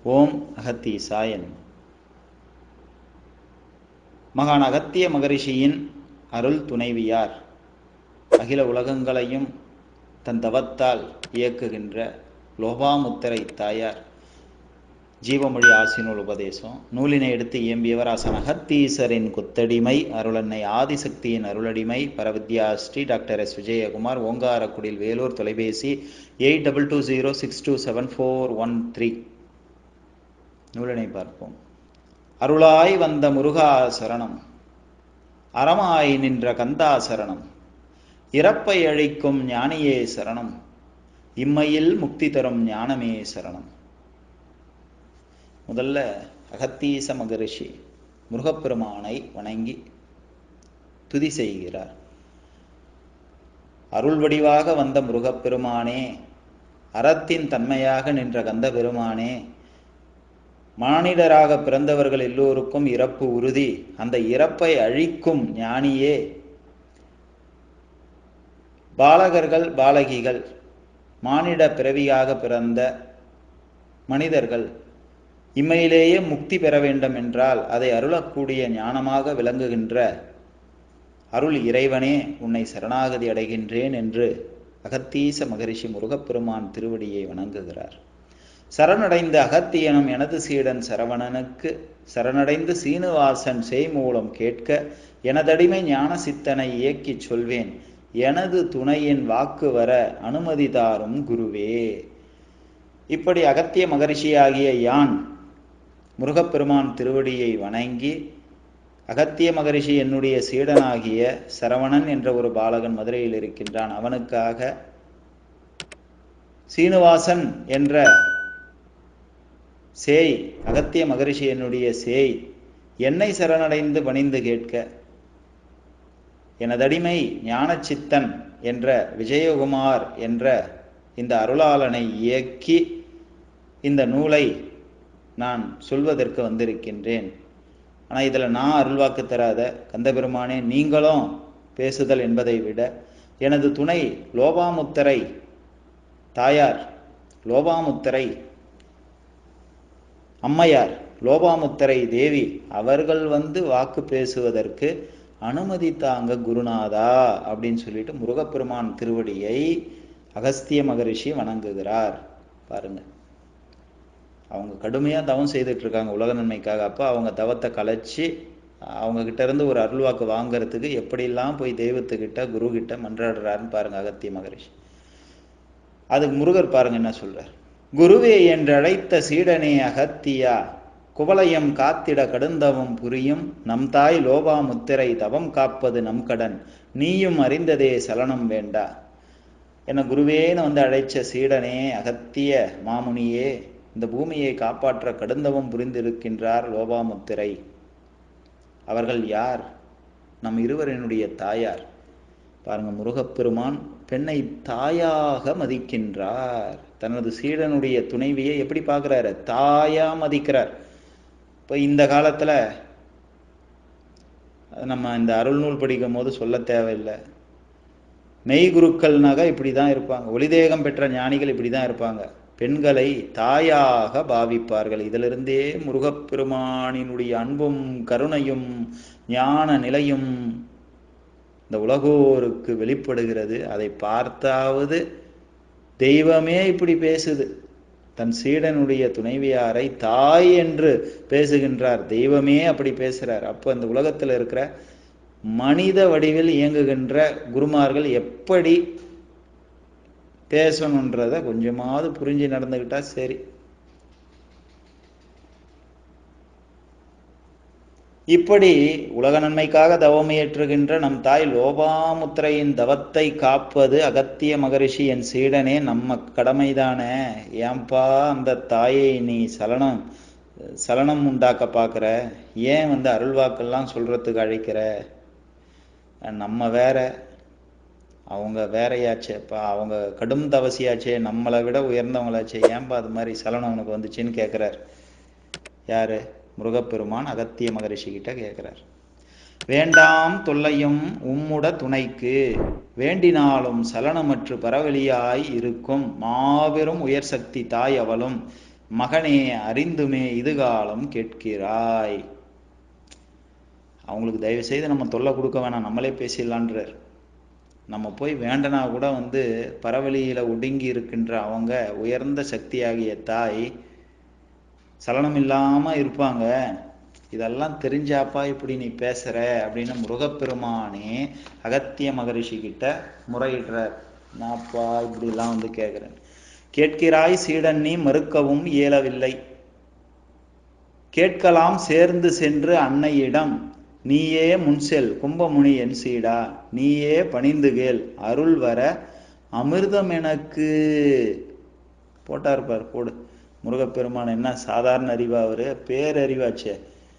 ஓம் அகத்தீசாய நம மகான் அகத்திய மகரிஷியின் அருள் துணைவியார் அகில உலகங்களையும் தன் தவத்தால் இயக்குகின்ற லோபாமுத்திரை தாயார் ஜீவமொழி ஆசினூல் உபதேசம் நூலினை எடுத்து இயம்பியவர் ஆசன் அகத்தீசரின் குத்தடிமை அருளன்னை ஆதிசக்தியின் அருளடிமை பரவித்யா ஸ்ரீ டாக்டர் எஸ் விஜயகுமார் ஓங்காரக்குடில் வேலூர் தொலைபேசி eight double two zero six two seven four one three நூலினை பார்ப்போம் அருளாய் வந்த முருகா சரணம் அறமாய் நின்ற கந்தா சரணம் இறப்பை அழிக்கும் ஞானியே சரணம் இம்மையில் முக்தி தரும் ஞானமே சரணம் முதல்ல அகத்தீச மகரிஷி முருகப்பெருமானை வணங்கி துதி செய்கிறார் அருள் வடிவாக வந்த முருகப்பெருமானே அறத்தின் தன்மையாக நின்ற கந்த பெருமானே மானிடராக பிறந்தவர்கள் எல்லோருக்கும் இறப்பு உறுதி அந்த இறப்பை அழிக்கும் ஞானியே பாலகர்கள் பாலகிகள் மானிட பிறவியாக பிறந்த மனிதர்கள் இம்மையிலேயே முக்தி பெற வேண்டும் என்றால் அதை அருளக்கூடிய ஞானமாக விளங்குகின்ற அருள் இறைவனே உன்னை சரணாகதி அடைகின்றேன் என்று அகத்தீச மகரிஷி முருகப்பெருமான் திருவடியை வணங்குகிறார் சரணடைந்த அகத்தியனும் எனது சீடன் சரவணனுக்கு சரணடைந்து சீனிவாசன் செய் மூலம் கேட்க எனதடிமை ஞான சித்தனை இயக்கி சொல்வேன் எனது துணையின் வாக்கு வர அனுமதி தாரும் குருவே இப்படி அகத்திய மகரிஷியாகிய யான் முருகப்பெருமான் திருவடியை வணங்கி அகத்திய மகரிஷி என்னுடைய சீடனாகிய சரவணன் என்ற ஒரு பாலகன் மதுரையில் இருக்கின்றான் அவனுக்காக சீனிவாசன் என்ற சேய் அகத்திய மகரிஷி என்னுடைய சேய் என்னை சரணடைந்து பணிந்து கேட்க எனதடிமை ஞானச்சித்தன் என்ற விஜயகுமார் என்ற இந்த அருளாளனை இயக்கி இந்த நூலை நான் சொல்வதற்கு வந்திருக்கின்றேன் ஆனால் இதில் நான் அருள்வாக்கு தராத கந்தபெருமானே நீங்களும் பேசுதல் என்பதை விட எனது துணை லோபாமுத்தரை தாயார் லோபாமுத்தரை அம்மையார் லோபாமுத்தரை தேவி அவர்கள் வந்து வாக்கு பேசுவதற்கு அனுமதி தாங்க குருநாதா அப்படின்னு சொல்லிட்டு முருகப்பெருமான் திருவடியை அகஸ்திய மகரிஷி வணங்குகிறார் பாருங்க அவங்க கடுமையாக தவம் செய்துட்டு இருக்காங்க உலக நன்மைக்காக அப்போ அவங்க தவத்தை கலைச்சி அவங்க கிட்ட இருந்து ஒரு அருள்வாக்கு வாங்குறதுக்கு எப்படிலாம் போய் தெய்வத்துக்கிட்ட குரு கிட்ட மன்றாடுறாருன்னு பாருங்க அகத்திய மகரிஷி அதுக்கு முருகர் பாருங்க என்ன சொல்றார் குருவே என்று அழைத்த சீடனே அகத்தியா குவலயம் காத்திட கடுந்தவம் புரியும் நம் தாய் லோபா முத்திரை தவம் காப்பது நம் கடன் நீயும் அறிந்ததே சலனம் வேண்டா என குருவேன்னு வந்து அழைச்ச சீடனே அகத்திய மாமுனியே இந்த பூமியை காப்பாற்ற கடுந்தவம் புரிந்திருக்கின்றார் லோபாமுத்திரை அவர்கள் யார் நம் இருவரினுடைய தாயார் பாருங்க முருகப்பெருமான் பெண்ணை தாயாக மதிக்கின்றார் தனது சீடனுடைய துணைவியை எப்படி பார்க்கிறாரு தாயா மதிக்கிறார் இப்போ இந்த காலத்துல நம்ம இந்த அருள் நூல் படிக்கும் போது சொல்ல தேவையில்லை மெய்குருக்கள்னாக இப்படி தான் இருப்பாங்க ஒளிதேகம் பெற்ற ஞானிகள் இப்படி தான் இருப்பாங்க பெண்களை தாயாக பாவிப்பார்கள் இதிலிருந்தே முருகப்பெருமானினுடைய அன்பும் கருணையும் ஞான நிலையும் இந்த உலகோருக்கு வெளிப்படுகிறது அதை பார்த்தாவது தெய்வமே இப்படி பேசுது தன் சீடனுடைய துணைவியாரை தாய் என்று பேசுகின்றார் தெய்வமே அப்படி பேசுறார் அப்போ இந்த உலகத்தில் இருக்கிற மனித வடிவில் இயங்குகின்ற குருமார்கள் எப்படி பேசணுன்றத கொஞ்சமாவது புரிஞ்சு நடந்துக்கிட்டா சரி இப்படி உலக நன்மைக்காக தவமியற்றுகின்ற நம் தாய் லோபாமுத்திரையின் தவத்தை காப்பது அகத்திய மகரிஷி என் சீடனே நம்ம கடமைதானே ஏன்பா அந்த தாயை நீ சலனம் சலனம் உண்டாக்க பார்க்குற ஏன் வந்து அருள்வாக்கெல்லாம் சொல்றதுக்கு அழைக்கிற நம்ம வேற அவங்க வேறையாச்சேப்பா அவங்க கடும் தவசியாச்சே நம்மளை விட உயர்ந்தவங்களாச்சே ஏன்பா அது மாதிரி சலனம் உனக்கு வந்துச்சுன்னு கேட்குறார் யாரு முருகப்பெருமான் அகத்திய மகரிஷி கிட்ட கேட்கிறார் வேண்டாம் தொல்லையும் உம்முட துணைக்கு வேண்டினாலும் சலனமற்று பரவலியாய் இருக்கும் மாபெரும் உயர் சக்தி தாய் அவளும் மகனே அறிந்துமே இதுகாலம் கேட்கிறாய் அவங்களுக்கு தயவு செய்து நம்ம தொல்லை கொடுக்க வேணாம் நம்மளே பேசிடலான்றார் நம்ம போய் வேண்டனா கூட வந்து பரவழியில ஒடுங்கி இருக்கின்ற அவங்க உயர்ந்த சக்தியாகிய தாய் சலனம் இல்லாம இருப்பாங்க இதெல்லாம் தெரிஞ்சாப்பா இப்படி நீ பேசுற அப்படின்னு முருகப்பெருமானே அகத்திய மகரிஷி கிட்ட முறையிடுறார் நாப்பா இப்படி எல்லாம் வந்து கேட்கிறேன் கேட்கிறாய் சீடன் நீ மறுக்கவும் இயலவில்லை கேட்கலாம் சேர்ந்து சென்று அன்னையிடம் நீயே முன்செல் கும்பமுனி என் சீடா நீயே பணிந்து கேள் அருள் வர அமிர்தம் எனக்கு போட்டார் பார் போடு முருகப்பெருமான் என்ன சாதாரண அறிவா அவரு பேரறிவாச்சே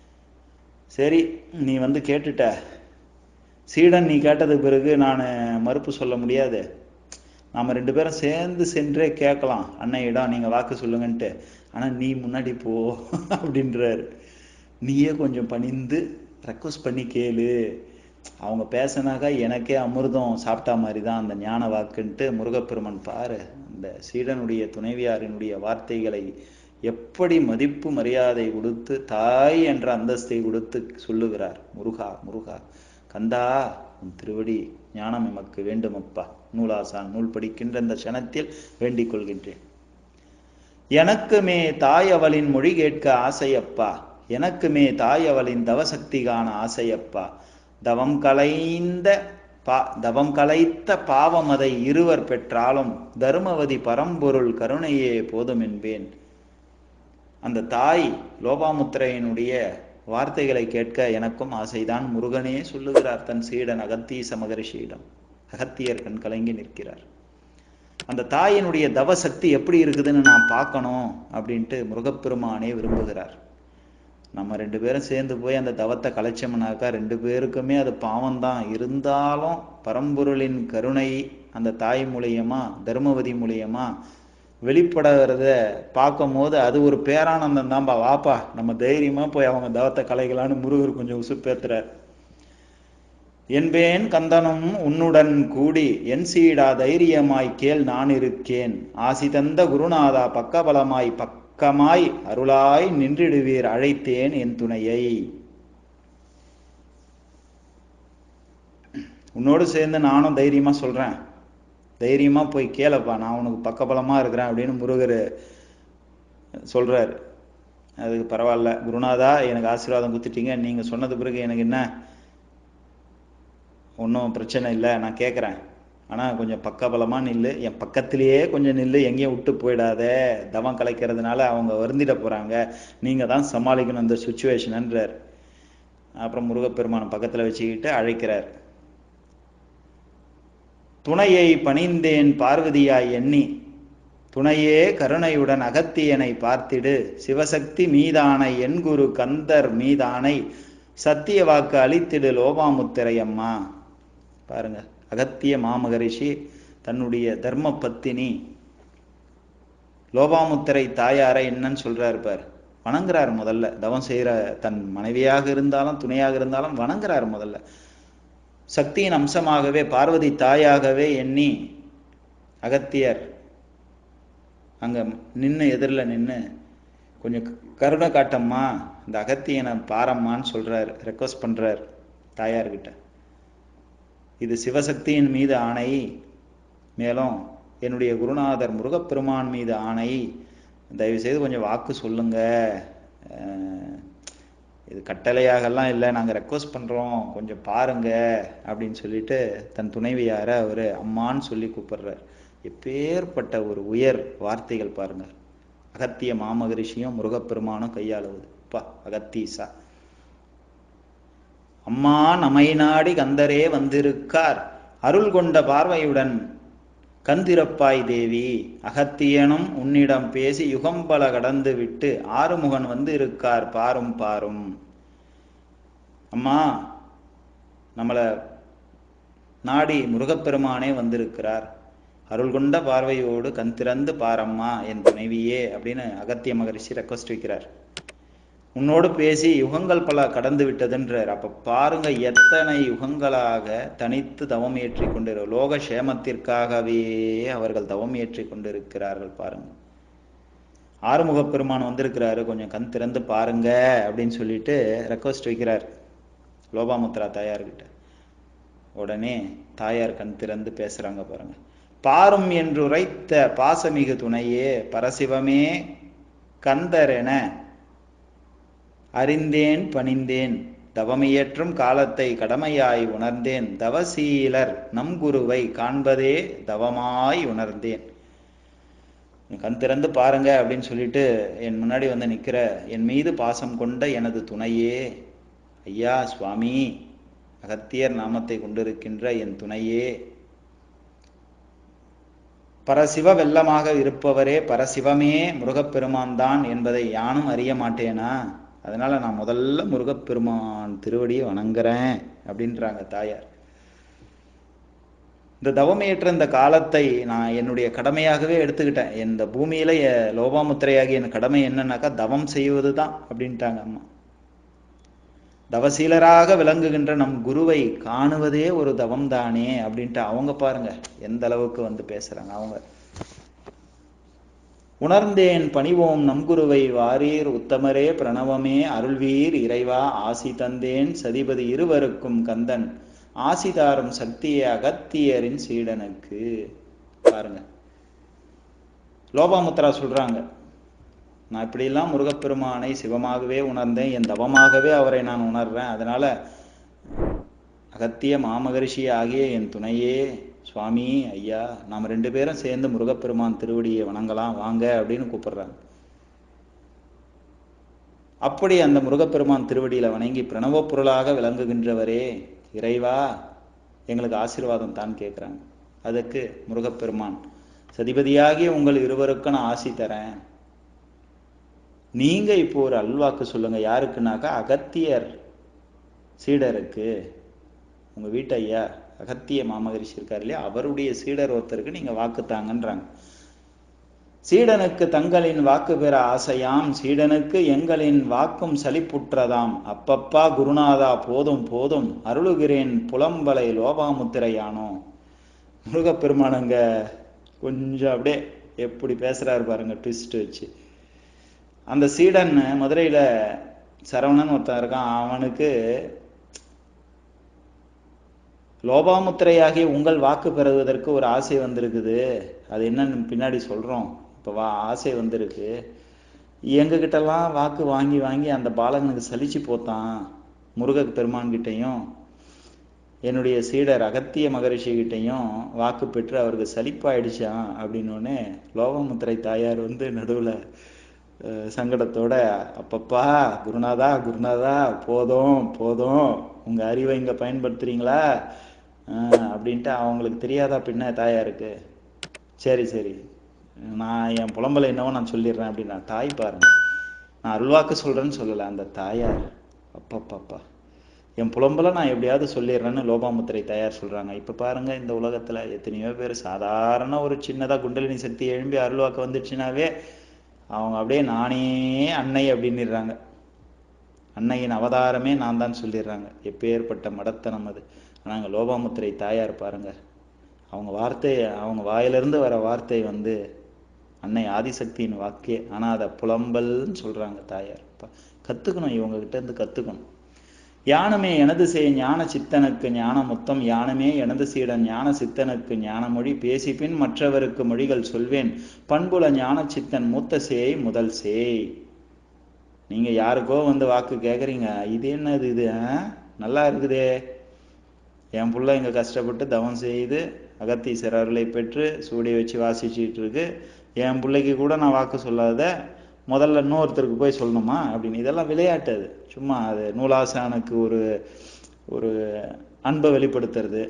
சரி நீ வந்து கேட்டுட்ட சீடன் நீ கேட்டதுக்கு பிறகு நான் மறுப்பு சொல்ல முடியாது நாம ரெண்டு பேரும் சேர்ந்து சென்றே கேட்கலாம் அன்னையிடம் நீங்க வாக்கு சொல்லுங்கன்ட்டு ஆனா நீ முன்னாடி போ அப்படின்றாரு நீயே கொஞ்சம் பணிந்து ரெக்வஸ்ட் பண்ணி கேளு அவங்க பேசினாக்கா எனக்கே அமிர்தம் சாப்பிட்டா மாதிரி தான் அந்த ஞான வாக்குன்ட்டு முருகப்பெருமன் பாரு அந்த சீடனுடைய துணைவியாரினுடைய வார்த்தைகளை எப்படி மதிப்பு மரியாதை கொடுத்து தாய் என்ற அந்தஸ்தை கொடுத்து சொல்லுகிறார் முருகா முருகா கந்தா உன் திருவடி ஞானம் எமக்கு வேண்டுமப்பா நூலாசான் நூல் படிக்கின்ற இந்த க்ஷணத்தில் வேண்டிக் கொள்கின்றேன் எனக்குமே தாய் அவளின் மொழி கேட்க ஆசையப்பா எனக்குமே தாய் அவளின் தவசக்தி காண ஆசையப்பா தவம் கலைந்த பா தவம் கலைத்த பாவமதை இருவர் பெற்றாலும் தருமவதி பரம்பொருள் கருணையே போதும் என்பேன் அந்த தாய் லோபாமுத்திரையினுடைய வார்த்தைகளை கேட்க எனக்கும் ஆசைதான் முருகனே சொல்லுகிறார் தன் சீடன் அகத்தீச மகரிஷியிடம் அகத்தியர் கண் கலங்கி நிற்கிறார் அந்த தாயினுடைய தவ சக்தி எப்படி இருக்குதுன்னு நான் பார்க்கணும் அப்படின்ட்டு முருகப்பெருமானே விரும்புகிறார் நம்ம ரெண்டு பேரும் சேர்ந்து போய் அந்த தவத்தை கலைச்சோம்னாக்கா ரெண்டு பேருக்குமே அது பாவம்தான் இருந்தாலும் பரம்பொருளின் கருணை அந்த தாய் மூலியமா தர்மவதி மூலியமா வெளிப்படுறத பார்க்கும் போது அது ஒரு பேரானந்தம் தான்பா வாப்பா நம்ம தைரியமா போய் அவங்க தவத்தை கலைகளான்னு முருகர் கொஞ்சம் உசுப்பேத்துறார் என்பேன் கந்தனும் உன்னுடன் கூடி என் சீடா தைரியமாய் கேள் நான் இருக்கேன் ஆசி தந்த குருநாதா பக்கபலமாய் பக்கமாய் அருளாய் நின்றிடுவீர் அழைத்தேன் என் துணையை உன்னோடு சேர்ந்து நானும் தைரியமா சொல்றேன் தைரியமா போய் கேளப்பா நான் உனக்கு பக்கபலமா இருக்கிறேன் அப்படின்னு முருகர் சொல்றாரு அதுக்கு பரவாயில்ல குருநாதா எனக்கு ஆசீர்வாதம் குத்துட்டீங்க நீங்க சொன்னது பிறகு எனக்கு என்ன ஒன்றும் பிரச்சனை இல்லை நான் கேட்குறேன் ஆனால் கொஞ்சம் பக்கபலமாக நில்லு என் பக்கத்திலேயே கொஞ்சம் நில்லு எங்கேயும் விட்டு போயிடாத தவம் கலைக்கிறதுனால அவங்க வருந்திட போகிறாங்க நீங்கள் தான் சமாளிக்கணும் இந்த சுச்சுவேஷன்ன்றார் அப்புறம் முருகப்பெருமான் பக்கத்தில் வச்சுக்கிட்டு அழைக்கிறார் துணையை பணிந்தேன் பார்வதியாய் எண்ணி துணையே கருணையுடன் அகத்தியனை பார்த்திடு சிவசக்தி மீதானை என் குரு கந்தர் மீதானை சத்திய வாக்கு அளித்திடு லோபாமுத்திரையம்மா பாருங்க அகத்திய மாமகரிஷி தன்னுடைய தர்ம பத்தினி லோபாமுத்திரை தாயாரை என்னன்னு சொல்றாரு பார் வணங்குறார் முதல்ல தவம் செய்யற தன் மனைவியாக இருந்தாலும் துணையாக இருந்தாலும் வணங்குறார் முதல்ல சக்தியின் அம்சமாகவே பார்வதி தாயாகவே எண்ணி அகத்தியர் அங்க நின்று எதிரில் நின்று கொஞ்சம் கருணை காட்டம்மா இந்த அகத்தியனை பாரம்மான்னு சொல்றாரு ரெக்வஸ்ட் பண்றார் தாயார்கிட்ட இது சிவசக்தியின் மீது ஆணை மேலும் என்னுடைய குருநாதர் முருகப்பெருமான் மீது ஆணை தயவு செய்து கொஞ்சம் வாக்கு சொல்லுங்க அஹ் இது கட்டளையாகலாம் இல்லை நாங்கள் ரெக்வஸ்ட் பண்ணுறோம் கொஞ்சம் பாருங்க அப்படின்னு சொல்லிட்டு தன் துணைவியார அவர் அம்மான்னு சொல்லி கூப்பிடுறார் எப்பேற்பட்ட ஒரு உயர் வார்த்தைகள் பாருங்க அகத்திய மாமகரிஷியும் முருகப்பெருமானும் கையாளுவது பா அகத்தீசா அம்மா நமை நாடி கந்தரே வந்திருக்கார் அருள் கொண்ட பார்வையுடன் கந்திரப்பாய் தேவி அகத்தியனும் உன்னிடம் பேசி யுகம் பல கடந்து விட்டு ஆறுமுகன் வந்து இருக்கார் பாரும் பாரும் அம்மா நம்மள நாடி முருகப்பெருமானே வந்திருக்கிறார் அருள் கொண்ட பார்வையோடு கண் திறந்து பாரம்மா என் துணைவியே அப்படின்னு அகத்திய மகரிஷி ரெக்வஸ்ட் வைக்கிறார் உன்னோடு பேசி யுகங்கள் பல கடந்து விட்டதுன்றார் அப்ப பாருங்க எத்தனை யுகங்களாக தனித்து தவம் ஏற்றி கொண்டிரு லோக சேமத்திற்காகவே அவர்கள் தவம் ஏற்றி கொண்டிருக்கிறார்கள் பாருங்க ஆறுமுகப் பெருமான் வந்திருக்கிறாரு கொஞ்சம் கண் திறந்து பாருங்க அப்படின்னு சொல்லிட்டு ரெக்வஸ்ட் வைக்கிறார் லோபாமுத்ரா தாயார்கிட்ட உடனே தாயார் கண் திறந்து பேசுறாங்க பாருங்க பாரும் என்று உரைத்த பாசமிகு துணையே பரசிவமே கந்தரென அறிந்தேன் பணிந்தேன் தவமியற்றும் காலத்தை கடமையாய் உணர்ந்தேன் தவசீலர் நம் குருவை காண்பதே தவமாய் உணர்ந்தேன் கண் திறந்து பாருங்க அப்படின்னு சொல்லிட்டு என் முன்னாடி வந்து நிக்கிற என் மீது பாசம் கொண்ட எனது துணையே ஐயா சுவாமி அகத்தியர் நாமத்தை கொண்டிருக்கின்ற என் துணையே பரசிவ வெள்ளமாக இருப்பவரே பரசிவமே முருகப்பெருமான் தான் என்பதை யானும் அறிய மாட்டேனா அதனால நான் முதல்ல முருகப்பெருமான் திருவடியை வணங்குறேன் அப்படின்றாங்க தாயார் இந்த தவமையற்ற இந்த காலத்தை நான் என்னுடைய கடமையாகவே எடுத்துக்கிட்டேன் இந்த பூமியில எ- லோபாமுத்திரையாகிய என் கடமை என்னன்னாக்கா தவம் செய்வது தான் அப்படின்ட்டாங்க அம்மா தவசீலராக விளங்குகின்ற நம் குருவை காணுவதே ஒரு தவம் தானே அப்படின்ட்டு அவங்க பாருங்க எந்த அளவுக்கு வந்து பேசுறாங்க அவங்க உணர்ந்தேன் பணிவோம் நம் குருவை வாரீர் உத்தமரே பிரணவமே அருள்வீர் இறைவா ஆசி தந்தேன் சதிபதி இருவருக்கும் கந்தன் ஆசி தாரும் சக்தியை அகத்தியரின் சீடனுக்கு பாருங்க லோபாமுத்ரா சொல்றாங்க நான் இப்படியெல்லாம் முருகப்பெருமானை சிவமாகவே உணர்ந்தேன் என் தவமாகவே அவரை நான் உணர்றேன் அதனால அகத்திய மாமகரிஷி ஆகிய என் துணையே சுவாமி ஐயா நாம் ரெண்டு பேரும் சேர்ந்து முருகப்பெருமான் திருவடியை வணங்கலாம் வாங்க அப்படின்னு கூப்பிடுறாங்க அப்படி அந்த முருகப்பெருமான் திருவடியில வணங்கி பிரணவ பொருளாக விளங்குகின்றவரே இறைவா எங்களுக்கு ஆசீர்வாதம் தான் கேட்குறாங்க அதுக்கு முருகப்பெருமான் சதிபதியாகிய உங்கள் இருவருக்கும் நான் ஆசி தரேன் நீங்க இப்போ ஒரு அல்வாக்கு சொல்லுங்க யாருக்குனாக்கா அகத்தியர் சீடருக்கு உங்க வீட்டு ஐயா அகத்திய மாமகரிஷி இருக்கார் இல்லையா அவருடைய சீடர் ஒருத்தருக்கு நீங்க வாக்கு தாங்கன்றாங்க சீடனுக்கு தங்களின் வாக்கு பெற ஆசையாம் சீடனுக்கு எங்களின் வாக்கும் சலிப்புற்றதாம் அப்பப்பா குருநாதா போதும் போதும் அருளுகிறேன் புலம்பலை லோபாமுத்திரையானோ முருகப்பெருமானங்க கொஞ்சம் அப்படியே எப்படி பேசுறாரு பாருங்க ட்விஸ்ட் வச்சு அந்த சீடன் மதுரையில சரவணன் ஒருத்தன் இருக்கான் அவனுக்கு லோபாமுத்திரையாகிய உங்கள் வாக்கு பெறுவதற்கு ஒரு ஆசை வந்திருக்குது அது என்னன்னு பின்னாடி சொல்றோம் இப்போ வா ஆசை வந்திருக்கு எங்ககிட்டலாம் வாக்கு வாங்கி வாங்கி அந்த பாலகனுக்கு சலிச்சு போத்தான் முருக பெருமான்கிட்டையும் என்னுடைய சீடர் அகத்திய மகரிஷி கிட்டையும் வாக்கு பெற்று அவருக்கு சலிப்பாயிடுச்சான் அப்படின்னு லோகமுத்திரை தாயார் வந்து நடுவுல அஹ், சங்கடத்தோட அப்பப்பா குருநாதா குருநாதா போதும் போதும் உங்க அறிவை இங்க பயன்படுத்துறீங்களா அஹ், அப்படின்ட்டு அவங்களுக்கு தெரியாதா பின்ன தாயாருக்கு சரி சரி நான் என் புலம்பலை என்னவோ நான் சொல்லிடுறேன் அப்படின்னா தாய் பாருங்க நான் அருள்வாக்கு சொல்றேன்னு சொல்லல அந்த தாயார் அப்பப்பப்பா என் புலம்பலை நான் எப்படியாவது சொல்லிடுறேன்னு லோபாமுத்திரை தாயார் சொல்றாங்க இப்ப பாருங்க இந்த உலகத்துல எத்தனையோ பேர் சாதாரண ஒரு சின்னதா குண்டலினி சக்தி எழும்பி அருள்வாக்கு வந்துச்சுனாவே அவங்க அப்படியே நானே அன்னை அப்படின்னுறாங்க அன்னையின் அவதாரமே நான் தான் சொல்லிடுறாங்க எப்பேற்பட்ட மடத்தனம் அது ஆனா அங்க லோபாமுத்திரை தாயார் பாருங்க அவங்க வார்த்தை அவங்க வாயிலிருந்து வர வார்த்தை வந்து அன்னை ஆதிசக்தியின் வாக்கே ஆனா அதை புலம்பல்னு சொல்றாங்க தாயார் ப- கத்துக்கணும் இவங்க கிட்ட இருந்து கத்துக்கணும் யானமே எனது செய் ஞான சித்தனுக்கு ஞான முத்தம் யானமே எனது சீடன் ஞான சித்தனுக்கு ஞான மொழி பேசிப்பின் மற்றவருக்கு மொழிகள் சொல்வேன் பண்புல ஞான சித்தன் மூத்த சேய் முதல் சேய் நீங்க யாருக்கோ வந்து வாக்கு கேக்குறீங்க இது என்னது இது ஆ? நல்லா இருக்குதே என் புள்ள இங்க கஷ்டப்பட்டு தவம் செய்து அகத்தீசர் அருளை பெற்று சூடி வச்சு வாசிச்சுட்டு இருக்கு என் பிள்ளைக்கு கூட நான் வாக்கு சொல்லாத முதல்ல இன்னொருத்தருக்கு போய் சொல்லணுமா அப்படின்னு இதெல்லாம் விளையாட்டு அது சும்மா அது நூலாசானுக்கு ஒரு ஒரு அன்பை வெளிப்படுத்துறது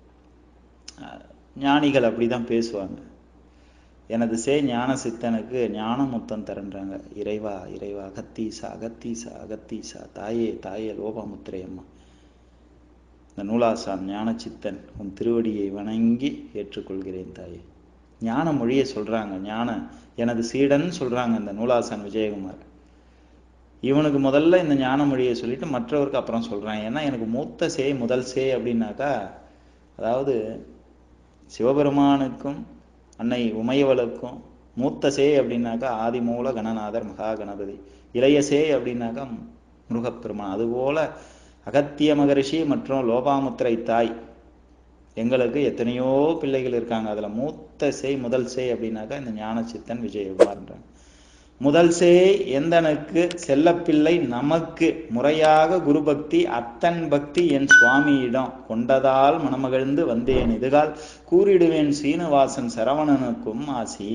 அஹ் ஞானிகள் அப்படிதான் பேசுவாங்க எனது சே ஞான சித்தனுக்கு ஞான முத்தம் தரன்றாங்க இறைவா இறைவா அகத்தீசா அகத்தீசா அகத்தீசா தாயே தாயே லோபாமுத்திரை அம்மா இந்த நூலாசான் ஞான சித்தன் உன் திருவடியை வணங்கி ஏற்றுக்கொள்கிறேன் தாயே ஞான மொழியை சொல்றாங்க ஞான எனது சீடன் சொல்றாங்க இந்த நூலாசான் விஜயகுமார் இவனுக்கு முதல்ல இந்த ஞான மொழியை சொல்லிட்டு மற்றவருக்கு அப்புறம் சொல்றான் ஏன்னா எனக்கு மூத்த சே முதல் சே அப்படின்னாக்கா அதாவது சிவபெருமானுக்கும் அன்னை உமையவளுக்கும் மூத்த சே அப்படின்னாக்கா ஆதிமூல கணநாதர் மகா கணபதி இளைய சே அப்படின்னாக்கா முருகப்பெருமான் அதுபோல அகத்திய மகரிஷி மற்றும் லோபாமுத்திரை தாய் எங்களுக்கு எத்தனையோ பிள்ளைகள் இருக்காங்க அதுல மூத்த சேய் முதல் சேய் அப்படின்னாக்கா இந்த ஞானச்சித்தன் விஜயகுமார்ன்றாங்க முதல் சேய் எந்தனுக்கு செல்லப்பிள்ளை நமக்கு முறையாக குரு பக்தி அத்தன் பக்தி என் சுவாமியிடம் கொண்டதால் மனமகிழ்ந்து வந்தேன் இதுகால் கூறிடுவேன் சீனிவாசன் சரவணனுக்கும் ஆசி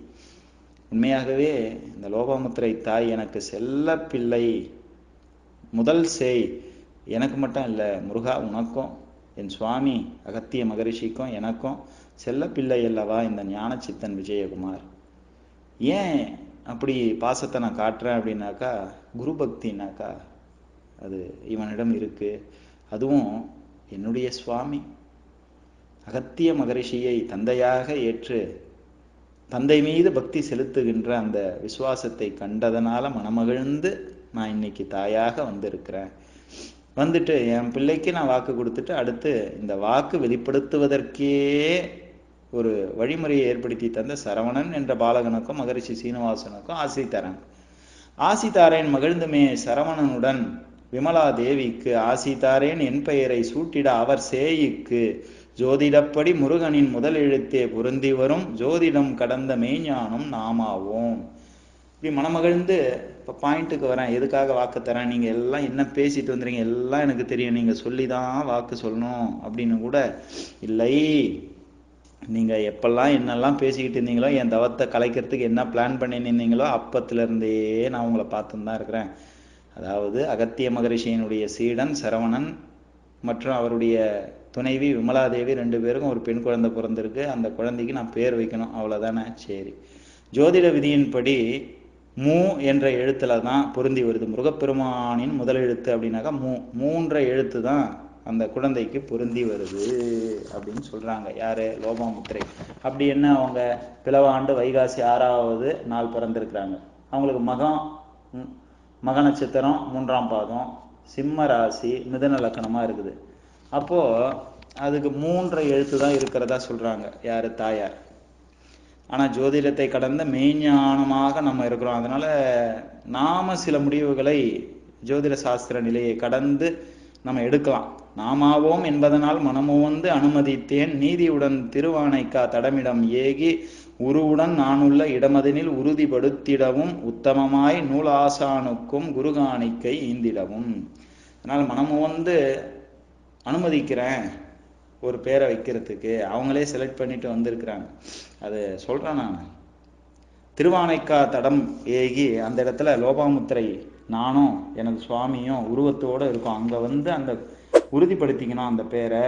உண்மையாகவே இந்த லோபாமுத்திரை தாய் எனக்கு செல்ல பிள்ளை முதல் சேய் எனக்கு மட்டும் இல்லை முருகா உனக்கும் என் சுவாமி அகத்திய மகரிஷிக்கும் எனக்கும் செல்ல பிள்ளை அல்லவா இந்த ஞானச்சித்தன் விஜயகுமார் ஏன் அப்படி பாசத்தை நான் காட்டுறேன் அப்படின்னாக்கா குரு பக்தினாக்கா அது இவனிடம் இருக்கு அதுவும் என்னுடைய சுவாமி அகத்திய மகரிஷியை தந்தையாக ஏற்று தந்தை மீது பக்தி செலுத்துகின்ற அந்த விசுவாசத்தை கண்டதனால மனமகிழ்ந்து நான் இன்னைக்கு தாயாக வந்திருக்கிறேன் வந்துட்டு என் பிள்ளைக்கு நான் வாக்கு கொடுத்துட்டு அடுத்து இந்த வாக்கு வெளிப்படுத்துவதற்கே ஒரு வழிமுறையை ஏற்படுத்தி தந்த சரவணன் என்ற பாலகனுக்கும் மகரிஷி சீனிவாசனுக்கும் ஆசை தரேன் ஆசி தாரேன் மகிழ்ந்துமே சரவணனுடன் விமலா தேவிக்கு ஆசி தாரேன் என் பெயரை சூட்டிட அவர் சேயிக்கு ஜோதிடப்படி முருகனின் முதல் எழுத்தே பொருந்தி வரும் ஜோதிடம் கடந்த மெய்ஞானம் நாமாவோம் இப்படி மனமகிழ்ந்து இப்போ பாயிண்ட்டுக்கு வரேன் எதுக்காக வாக்கு தரேன் நீங்கள் எல்லாம் என்ன பேசிட்டு வந்துறீங்க எல்லாம் எனக்கு தெரியும் நீங்கள் சொல்லி தான் வாக்கு சொல்லணும் அப்படின்னு கூட இல்லை நீங்கள் எப்பெல்லாம் என்னெல்லாம் பேசிக்கிட்டு இருந்தீங்களோ என் தவத்தை கலைக்கிறதுக்கு என்ன பிளான் பண்ணி நின்றீங்களோ அப்பத்துல இருந்தே நான் உங்களை பார்த்துன்னு தான் இருக்கிறேன் அதாவது அகத்திய மகரிஷியினுடைய சீடன் சரவணன் மற்றும் அவருடைய துணைவி விமலாதேவி ரெண்டு பேருக்கும் ஒரு பெண் குழந்தை பிறந்திருக்கு அந்த குழந்தைக்கு நான் பேர் வைக்கணும் அவ்வளோதானே சரி ஜோதிட விதியின்படி மூ என்ற எழுத்துல தான் பொருந்தி வருது முருகப்பெருமானின் முதல் எழுத்து அப்படின்னாக்கா மூ மூன்ற எழுத்து தான் அந்த குழந்தைக்கு பொருந்தி வருது அப்படின்னு சொல்றாங்க யாரு லோபாமுத்திரை அப்படி என்ன அவங்க பிளவாண்டு வைகாசி ஆறாவது நாள் பிறந்திருக்கிறாங்க அவங்களுக்கு மகம் ம், மக நட்சத்திரம் மூன்றாம் பாதம் சிம்ம ராசி மிதன லக்கணமா இருக்குது அப்போ அதுக்கு மூன்று எழுத்து தான் இருக்கிறதா சொல்றாங்க யாரு தாயார் ஆனா ஜோதிடத்தை கடந்த மெய்ஞானமாக நம்ம இருக்கிறோம் அதனால நாம சில முடிவுகளை ஜோதிட சாஸ்திர நிலையை கடந்து நம்ம எடுக்கலாம் நாமாவோம் என்பதனால் மனமுவந்து அனுமதித்தேன் நீதியுடன் திருவானைக்கா தடமிடம் ஏகி உருவுடன் நானுள்ள இடமதனில் உறுதிப்படுத்திடவும் உத்தமமாய் நூலாசானுக்கும் குருகாணிக்கை ஈந்திடவும் அதனால் மனமுவந்து அனுமதிக்கிறேன் ஒரு பேரை வைக்கிறதுக்கு அவங்களே செலக்ட் பண்ணிட்டு வந்திருக்கிறாங்க அது சொல்றேன் நான் திருவானைக்கா தடம் ஏகி அந்த இடத்துல லோபாமுத்திரை நானும் எனது சுவாமியும் உருவத்தோட இருக்கோம் அங்க வந்து அந்த உறுதிப்படுத்திக்கணும் அந்த பேரை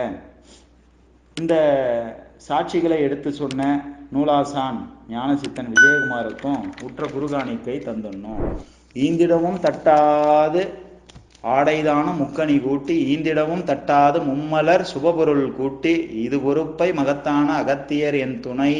இந்த சாட்சிகளை எடுத்து சொன்ன நூலாசான் ஞானசித்தன் விஜயகுமாருக்கும் உற்ற குருகாணிக்கை தந்துடணும் ஈந்திடவும் தட்டாது ஆடைதானும் முக்கணி கூட்டி ஈந்திடவும் தட்டாது மும்மலர் சுபபொருள் கூட்டி இது பொறுப்பை மகத்தான அகத்தியர் என் துணை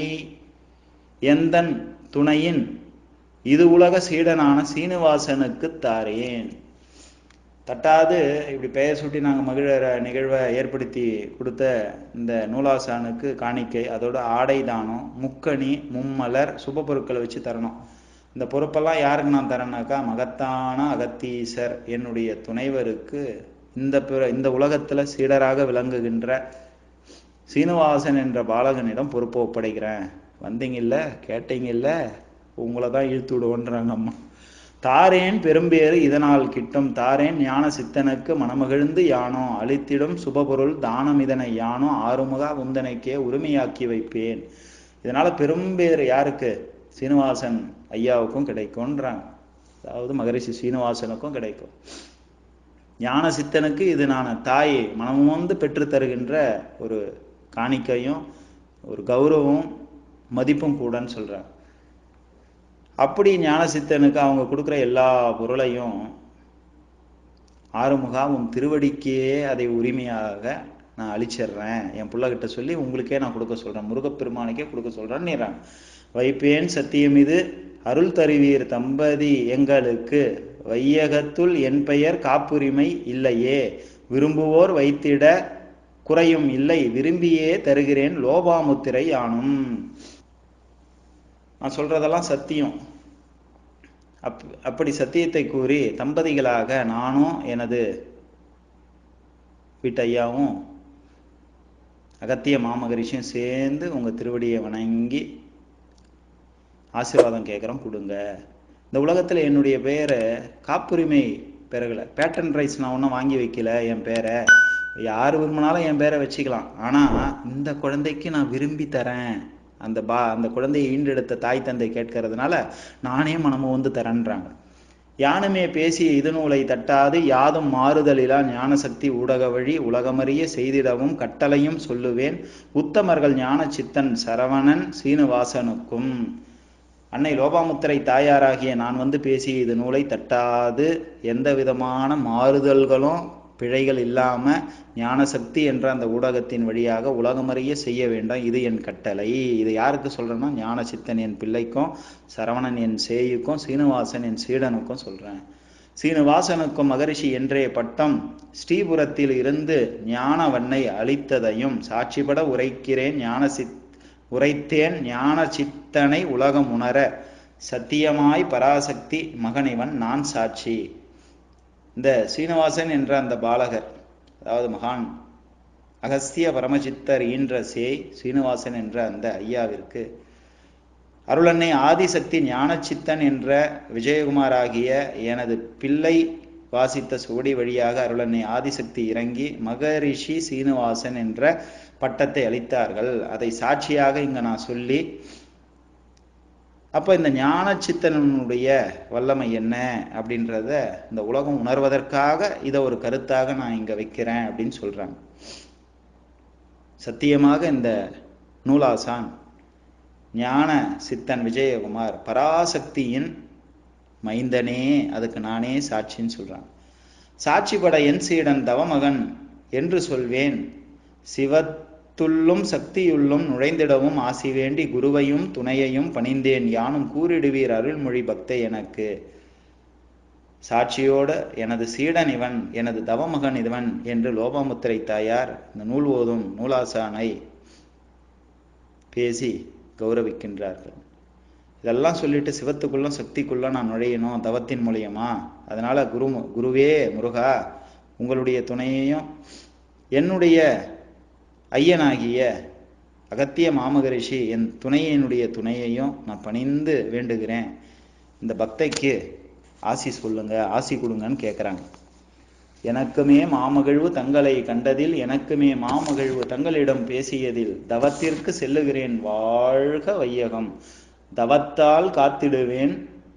எந்தன் துணையின் இது உலக சீடனான சீனிவாசனுக்கு தாரேன் தட்டாது இப்படி பெயர் சுட்டி நாங்கள் மகிழற நிகழ்வை ஏற்படுத்தி கொடுத்த இந்த நூலாசானுக்கு காணிக்கை அதோட ஆடை தானம் முக்கணி மும்மலர் சுப பொருட்களை வச்சு தரணும் இந்த பொறுப்பெல்லாம் யாருக்கு நான் தரேன்னாக்கா மகத்தான அகத்தீசர் என்னுடைய துணைவருக்கு இந்த பிற இந்த உலகத்துல சீடராக விளங்குகின்ற சீனிவாசன் என்ற பாலகனிடம் பொறுப்பை ஒப்படைக்கிறேன் வந்தீங்கல்ல கேட்டீங்கல்ல உங்களை தான் இழுத்து விடுவோன்றாங்க அம்மா தாரேன் பெரும்பேறு இதனால் கிட்டும் தாரேன் ஞான சித்தனுக்கு மனமகிழ்ந்து யானோ அளித்திடும் சுபபொருள் தானம் இதனை யானோ ஆறுமுகா உந்தனைக்கே உரிமையாக்கி வைப்பேன் இதனால பெரும்பேறு யாருக்கு சீனிவாசன் ஐயாவுக்கும் கிடைக்கும்ன்றாங்க அதாவது மகரிஷி சீனிவாசனுக்கும் கிடைக்கும் ஞான சித்தனுக்கு இது நான் தாயை மனமுந்து பெற்று தருகின்ற ஒரு காணிக்கையும் ஒரு கௌரவம் மதிப்பும் கூடன்னு சொல்றாங்க அப்படி ஞானசித்தனுக்கு அவங்க கொடுக்குற எல்லா பொருளையும் ஆறுமுகா உன் திருவடிக்கே அதை உரிமையாக நான் அழிச்சிடுறேன் என் பிள்ளைகிட்ட சொல்லி உங்களுக்கே நான் கொடுக்க சொல்றேன் முருகப்பெருமானுக்கே கொடுக்க சொல்றேன்னு வைப்பேன் சத்தியம் இது அருள் தருவீர் தம்பதி எங்களுக்கு வையகத்துள் என் பெயர் காப்புரிமை இல்லையே விரும்புவோர் வைத்திட குறையும் இல்லை விரும்பியே தருகிறேன் லோபாமுத்திரை ஆனும் நான் சொல்றதெல்லாம் சத்தியம் அப் அப்படி சத்தியத்தை கூறி தம்பதிகளாக நானும் எனது வீட்டையாவும் அகத்திய மாமகரிஷியும் சேர்ந்து உங்க திருவடியை வணங்கி ஆசீர்வாதம் கேட்குறோம் கொடுங்க இந்த உலகத்துல என்னுடைய பெயரை காப்புரிமை பெறல பேட்டன் ரைட்ஸ் நான் ஒன்றும் வாங்கி வைக்கல என் பேரை யார் விரும்பினாலும் என் பேரை வச்சுக்கலாம் ஆனா இந்த குழந்தைக்கு நான் விரும்பி தரேன் அந்த பா அந்த குழந்தையை ஈண்டெடுத்த தாய் தந்தை கேட்கறதுனால நானே மனமு வந்து தரேன்றாங்க யானுமே பேசிய இது நூலை தட்டாது யாதும் மாறுதலிலா ஞானசக்தி ஊடக வழி உலகமறிய செய்திடவும் கட்டளையும் சொல்லுவேன் உத்தமர்கள் ஞான சித்தன் சரவணன் சீனிவாசனுக்கும் அன்னை லோபாமுத்திரை தாயாராகிய நான் வந்து பேசிய இது நூலை தட்டாது எந்த விதமான மாறுதல்களும் பிழைகள் இல்லாம ஞானசக்தி என்ற அந்த ஊடகத்தின் வழியாக உலகமறிய செய்ய வேண்டாம் இது என் கட்டளை இது யாருக்கு சொல்றேன்னா ஞான சித்தன் என் பிள்ளைக்கும் சரவணன் என் சேயுக்கும் சீனிவாசன் என் சீடனுக்கும் சொல்றேன் சீனிவாசனுக்கும் மகரிஷி என்றே பட்டம் ஸ்ரீபுரத்தில் இருந்து ஞானவண்ணை அளித்ததையும் சாட்சிபட உரைக்கிறேன் ஞான சித் உரைத்தேன் ஞான சித்தனை உலகம் உணர சத்தியமாய் பராசக்தி மகனிவன் நான் சாட்சி இந்த சீனிவாசன் என்ற அந்த பாலகர் அதாவது மகான் அகஸ்திய பரமசித்தர் ஈன்ற சேய் சீனிவாசன் என்ற அந்த ஐயாவிற்கு அருளன்னை ஆதிசக்தி ஞானச்சித்தன் என்ற விஜயகுமார் ஆகிய எனது பிள்ளை வாசித்த சுவடி வழியாக அருளன்னை ஆதிசக்தி இறங்கி மகரிஷி சீனிவாசன் என்ற பட்டத்தை அளித்தார்கள் அதை சாட்சியாக இங்க நான் சொல்லி அப்ப இந்த ஞான சித்தனுடைய வல்லமை என்ன அப்படின்றத இந்த உலகம் உணர்வதற்காக இதை ஒரு கருத்தாக நான் இங்க வைக்கிறேன் அப்படின்னு சொல்றாங்க சத்தியமாக இந்த நூலாசான் ஞான சித்தன் விஜயகுமார் பராசக்தியின் மைந்தனே அதுக்கு நானே சாட்சின்னு சொல்றான் சாட்சிப்பட என் சீடன் தவமகன் என்று சொல்வேன் சிவத்துள்ளும் சக்தியுள்ளும் நுழைந்திடவும் ஆசி வேண்டி குருவையும் துணையையும் பணிந்தேன் யானும் கூறிடுவீர் அருள்மொழி பக்தை எனக்கு சாட்சியோட எனது சீடன் இவன் எனது தவமகன் இவன் என்று லோபாமுத்திரை தாயார் இந்த நூல் ஓதும் நூலாசானை பேசி கௌரவிக்கின்றார்கள் இதெல்லாம் சொல்லிட்டு சிவத்துக்குள்ளும் சக்திக்குள்ளும் நான் நுழையணும் தவத்தின் மூலியமா அதனால குரு குருவே முருகா உங்களுடைய துணையையும் என்னுடைய ஐயனாகிய அகத்திய மாமகரிஷி என் துணையினுடைய துணையையும் நான் பணிந்து வேண்டுகிறேன் இந்த பக்தைக்கு ஆசி சொல்லுங்க ஆசி கொடுங்கன்னு கேட்குறாங்க எனக்குமே மாமகிழ்வு தங்களை கண்டதில் எனக்குமே மாமகிழ்வு தங்களிடம் பேசியதில் தவத்திற்கு செல்லுகிறேன் வாழ்க வையகம் தவத்தால் காத்திடுவேன்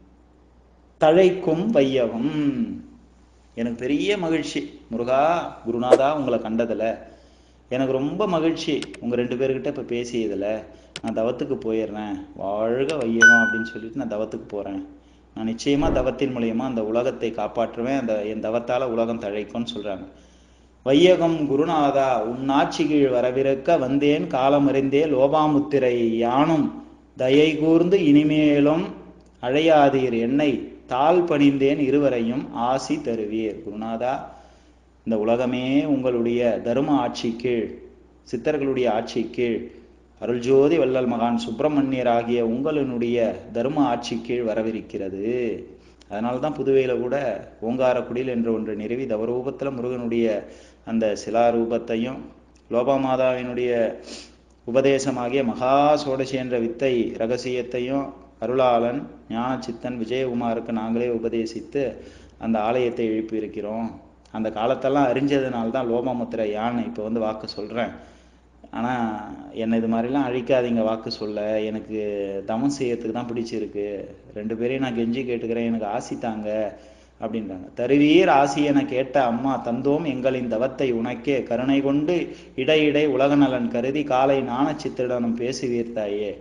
தழைக்கும் வையகம் எனக்கு பெரிய மகிழ்ச்சி முருகா குருநாதா உங்களை கண்டதில் எனக்கு ரொம்ப மகிழ்ச்சி உங்க ரெண்டு பேர்கிட்ட இப்ப பேசியதுல நான் தவத்துக்கு போயிடுறேன் வாழ்க வையகம் அப்படின்னு சொல்லிட்டு நான் தவத்துக்கு போறேன் நான் நிச்சயமா தவத்தின் மூலியமா அந்த உலகத்தை காப்பாற்றுவேன் அந்த என் தவத்தால உலகம் தழைக்கும்னு சொல்றாங்க வையகம் குருநாதா உன் ஆட்சி கீழ் வரவிருக்க வந்தேன் காலமறிந்தே லோபாமுத்திரை யானும் தயை கூர்ந்து இனிமேலும் அழையாதீர் என்னை தாழ் பணிந்தேன் இருவரையும் ஆசி தருவீர் குருநாதா இந்த உலகமே உங்களுடைய தர்ம ஆட்சி கீழ் சித்தர்களுடைய ஆட்சி கீழ் அருள்ஜோதி வள்ளல் மகான் சுப்பிரமணியர் ஆகிய உங்களினுடைய தர்ம ஆட்சி கீழ் வரவிருக்கிறது அதனால தான் புதுவையில கூட ஓங்காரக்குடியில் என்ற ஒன்று நிறுவி தவரூபத்துல முருகனுடைய அந்த சிலாரூபத்தையும் லோபாமாதாவினுடைய உபதேசமாகிய மகா சோடசி என்ற வித்தை ரகசியத்தையும் அருளாளன் ஞான சித்தன் விஜயகுமாருக்கு நாங்களே உபதேசித்து அந்த ஆலயத்தை எழுப்பி இருக்கிறோம் அந்த காலத்தெல்லாம் அறிஞ்சதுனால தான் லோபாமுத்திர யானை இப்போ வந்து வாக்கு சொல்கிறேன் ஆனால் என்னை இது மாதிரிலாம் அழிக்காதீங்க வாக்கு சொல்ல எனக்கு தமம் செய்யறதுக்கு தான் பிடிச்சிருக்கு ரெண்டு பேரையும் நான் கெஞ்சி கேட்டுக்கிறேன் எனக்கு ஆசி தாங்க அப்படின்றாங்க தருவீர் ஆசி என கேட்ட அம்மா தந்தோம் எங்களின் தவத்தை உனக்கே கருணை கொண்டு இடையிடை உலக நலன் கருதி காலை நாணச்சித்திரனும் பேசுவீர் தாயே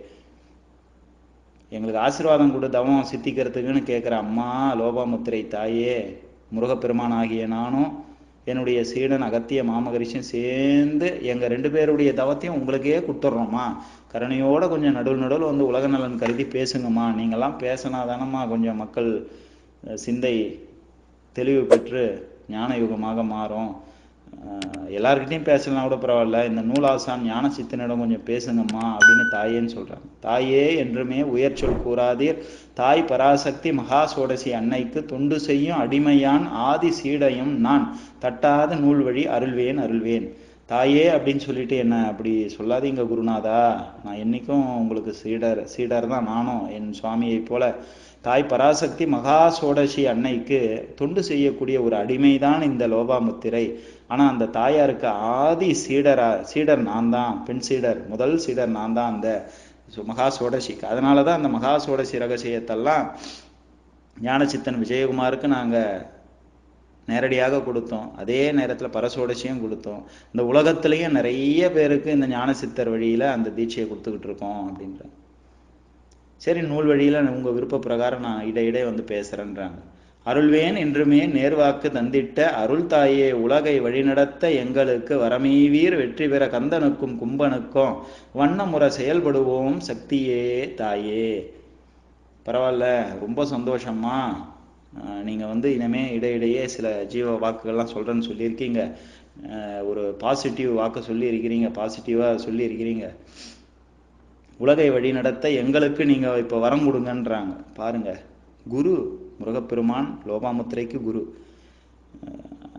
எங்களுக்கு ஆசீர்வாதம் கொடு தவம் சித்திக்கிறதுக்குன்னு கேட்குற அம்மா லோபாமுத்திரை தாயே முருகப்பெருமான் ஆகிய நானும் என்னுடைய சீடன் அகத்திய மாமகரிஷியும் சேர்ந்து எங்க ரெண்டு பேருடைய தவத்தையும் உங்களுக்கே கொடுத்துட்றோம்மா கருணையோட கொஞ்சம் நடுவில் நடுவில் வந்து உலக நலன் கருதி பேசுங்கம்மா நீங்கெல்லாம் பேசினா தானம்மா கொஞ்சம் மக்கள் சிந்தை தெளிவு பெற்று ஞான யுகமாக மாறும் ஆஹ் எல்லார்கிட்டயும் பேசலாம் கூட பரவாயில்ல இந்த நூலாசான் ஞான சித்தனிடம் கொஞ்சம் பேசுங்கம்மா அப்படின்னு தாயேன்னு சொல்றாங்க தாயே என்றுமே உயர் சொல் கூறாதீர் தாய் பராசக்தி மகா சோடசி அன்னைக்கு தொண்டு செய்யும் அடிமையான் ஆதி சீடையும் நான் தட்டாத நூல் வழி அருள்வேன் அருள்வேன் தாயே அப்படின்னு சொல்லிட்டு என்ன அப்படி சொல்லாதீங்க குருநாதா நான் என்னைக்கும் உங்களுக்கு சீடர் சீடர் தான் நானும் என் சுவாமியைப் போல தாய் பராசக்தி மகா சோடசி அன்னைக்கு தொண்டு செய்யக்கூடிய ஒரு அடிமைதான் இந்த லோபாமுத்திரை ஆனா அந்த தாயாருக்கு ஆதி சீடரா சீடர் நான் தான் பெண் சீடர் முதல் சீடர் நான் தான் அந்த சு- மகா சோடசிக்கு அதனாலதான் அந்த மகா சோடசி ரகசியத்தெல்லாம் ஞானசித்தன் விஜயகுமாருக்கு நாங்க நேரடியாக கொடுத்தோம் அதே நேரத்துல பரசோடசியும் கொடுத்தோம் இந்த உலகத்திலேயும் நிறைய பேருக்கு இந்த ஞானசித்தர் வழியில அந்த தீட்சையை கொடுத்துக்கிட்டு இருக்கோம் அப்படின்ற சரி நூல் வழியில உங்க விருப்ப பிரகாரம் நான் இடையிடை வந்து பேசுறேன்றாங்க அருள்வேன் என்றுமே நேர்வாக்கு தந்திட்ட அருள் தாயே உலகை வழிநடத்த எங்களுக்கு வரமீவீர் வெற்றி பெற கந்தனுக்கும் கும்பனுக்கும் வண்ணமுறை செயல்படுவோம் சக்தியே தாயே பரவாயில்ல ரொம்ப சந்தோஷம்மா அஹ் நீங்க வந்து இனிமே இடையிடையே சில ஜீவ வாக்குகள்லாம் சொல்றேன்னு சொல்லியிருக்கீங்க அஹ் ஒரு பாசிட்டிவ் வாக்கு சொல்லி இருக்கிறீங்க பாசிட்டிவா சொல்லி இருக்கிறீங்க உலகை வழிநடத்த எங்களுக்கு நீங்க இப்ப வரம் கொடுங்கன்றாங்க பாருங்க குரு முருகப்பெருமான் லோபாமுத்திரைக்கு குரு அஹ்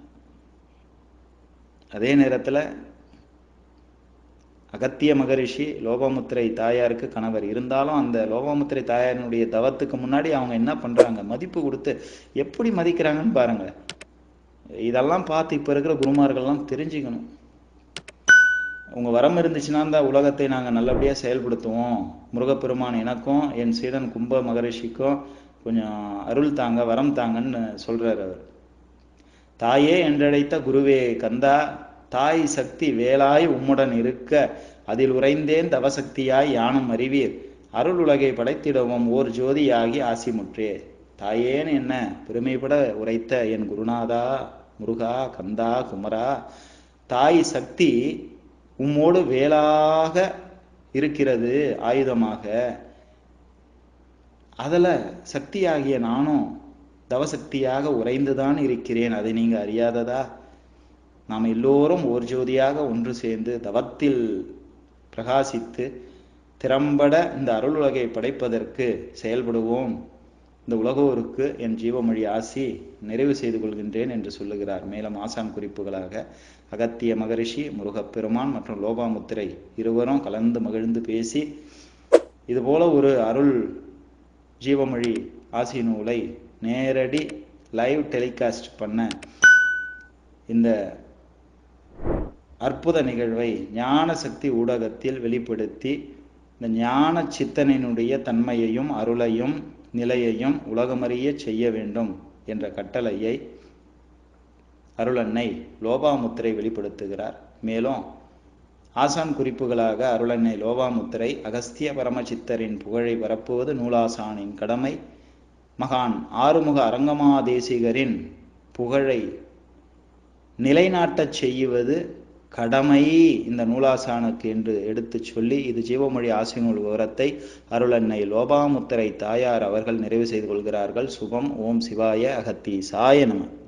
அதே நேரத்துல அகத்திய மகரிஷி லோபாமுத்திரை தாயாருக்கு கணவர் இருந்தாலும் அந்த லோபாமுத்திரை தாயாரினுடைய தவத்துக்கு முன்னாடி அவங்க என்ன பண்றாங்க மதிப்பு கொடுத்து எப்படி மதிக்கிறாங்கன்னு பாருங்க இதெல்லாம் பார்த்து இப்ப இருக்கிற குருமார்கள்லாம் தெரிஞ்சுக்கணும் உங்க வரம் இருந்துச்சுன்னா இந்த உலகத்தை நாங்க நல்லபடியா செயல்படுத்துவோம் முருகப்பெருமான் எனக்கும் என் சீடன் கும்ப மகரிஷிக்கும் கொஞ்சம் அருள் தாங்க வரம் தாங்கன்னு சொல்றாரு அவர் தாயே என்றழைத்த குருவே கந்தா தாய் சக்தி வேலாய் உம்முடன் இருக்க அதில் உறைந்தேன் தவசக்தியாய் யானும் அறிவீர் அருள் உலகை படைத்திடவும் ஓர் ஜோதியாகி ஆசிமுற்றே தாயேன்னு என்ன பெருமைப்பட உரைத்த என் குருநாதா முருகா கந்தா குமரா தாய் சக்தி உம்மோடு வேலாக இருக்கிறது ஆயுதமாக அதுல சக்தியாகிய நானும் தவசக்தியாக உறைந்துதான் இருக்கிறேன் அதை நீங்க அறியாததா நாம் எல்லோரும் ஓர் ஜோதியாக ஒன்று சேர்ந்து தவத்தில் பிரகாசித்து திறம்பட இந்த அருள் உலகை படைப்பதற்கு செயல்படுவோம் இந்த உலகோருக்கு என் ஜீவமொழி ஆசி நிறைவு செய்து கொள்கின்றேன் என்று சொல்லுகிறார் மேலும் ஆசான் குறிப்புகளாக அகத்திய மகரிஷி முருகப்பெருமான் மற்றும் லோபாமுத்திரை இருவரும் கலந்து மகிழ்ந்து பேசி இதுபோல ஒரு அருள் ஜீவமொழி ஆசி நூலை நேரடி லைவ் டெலிகாஸ்ட் பண்ண இந்த அற்புத நிகழ்வை ஞான சக்தி ஊடகத்தில் வெளிப்படுத்தி இந்த ஞான சித்தனினுடைய தன்மையையும் அருளையும் நிலையையும் உலகமறிய செய்ய வேண்டும் என்ற கட்டளையை அருளன்னை லோபாமுத்திரை வெளிப்படுத்துகிறார் மேலும் ஆசான் குறிப்புகளாக அருளன்னை லோபாமுத்திரை அகஸ்திய பரமசித்தரின் புகழை பரப்புவது நூலாசானின் கடமை மகான் ஆறுமுக அரங்கமாதேசிகரின் புகழை நிலைநாட்டச் செய்வது கடமை இந்த நூலாசானுக்கு என்று எடுத்துச் சொல்லி இது ஜீவமொழி ஆசினூல் விவரத்தை அருளன்னை லோபாமுத்திரை தாயார் அவர்கள் நிறைவு செய்து கொள்கிறார்கள் சுபம் ஓம் சிவாய அகத்தீசாய நம